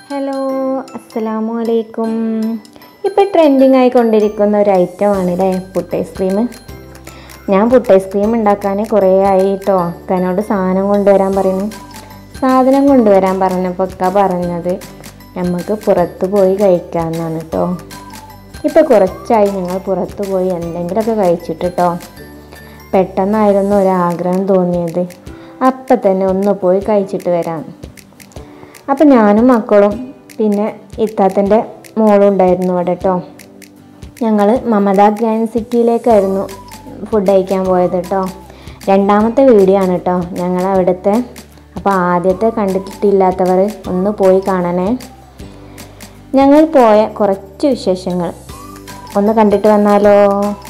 hello അസ്സലാമു അലൈക്കും ഇപ്പോൾ ട്രെൻഡിങ് ആയിക്കൊണ്ടിരിക്കുന്ന ഒരു ഐറ്റമാണ് അല്ലേ പുട്ട് ഐസ്ക്രീം ഞാൻ പുട്ട് ഐസ്ക്രീം ഉണ്ടാക്കാൻ കുറേ ആയി കേട്ടോ അക്കനോട് സാധനം കൊണ്ടുവരാൻ പറയുന്നു സാധനം കൊണ്ടുവരാൻ പറഞ്ഞപ്പോൾ അക്ക പറഞ്ഞത് നമുക്ക് പുറത്ത് പോയി കഴിക്കാമെന്നാണ് കേട്ടോ ഇപ്പോൾ കുറച്ചായി ഞങ്ങൾ പുറത്ത് പോയി എന്തെങ്കിലുമൊക്കെ കഴിച്ചിട്ട് കേട്ടോ പെട്ടെന്നായിരുന്നു ഒരാഗ്രഹം തോന്നിയത് അപ്പം തന്നെ ഒന്ന് പോയി കഴിച്ചിട്ട് വരാം അപ്പം ഞാനും മക്കളും പിന്നെ ഇത്താത്തൻ്റെ മോളും ഉണ്ടായിരുന്നു അവിടെ കേട്ടോ ഞങ്ങൾ മമത ഗ്രാൻഡ് സിറ്റിയിലേക്കായിരുന്നു ഫുഡ് കഴിക്കാൻ പോയത് കേട്ടോ രണ്ടാമത്തെ വീഡിയോ ആണ് കേട്ടോ ഞങ്ങൾ അവിടുത്തെ അപ്പോൾ ആദ്യത്തെ കണ്ടിട്ടില്ലാത്തവർ ഒന്ന് പോയി കാണണേ ഞങ്ങൾ പോയ കുറച്ച് വിശേഷങ്ങൾ ഒന്ന് കണ്ടിട്ട് വന്നാലോ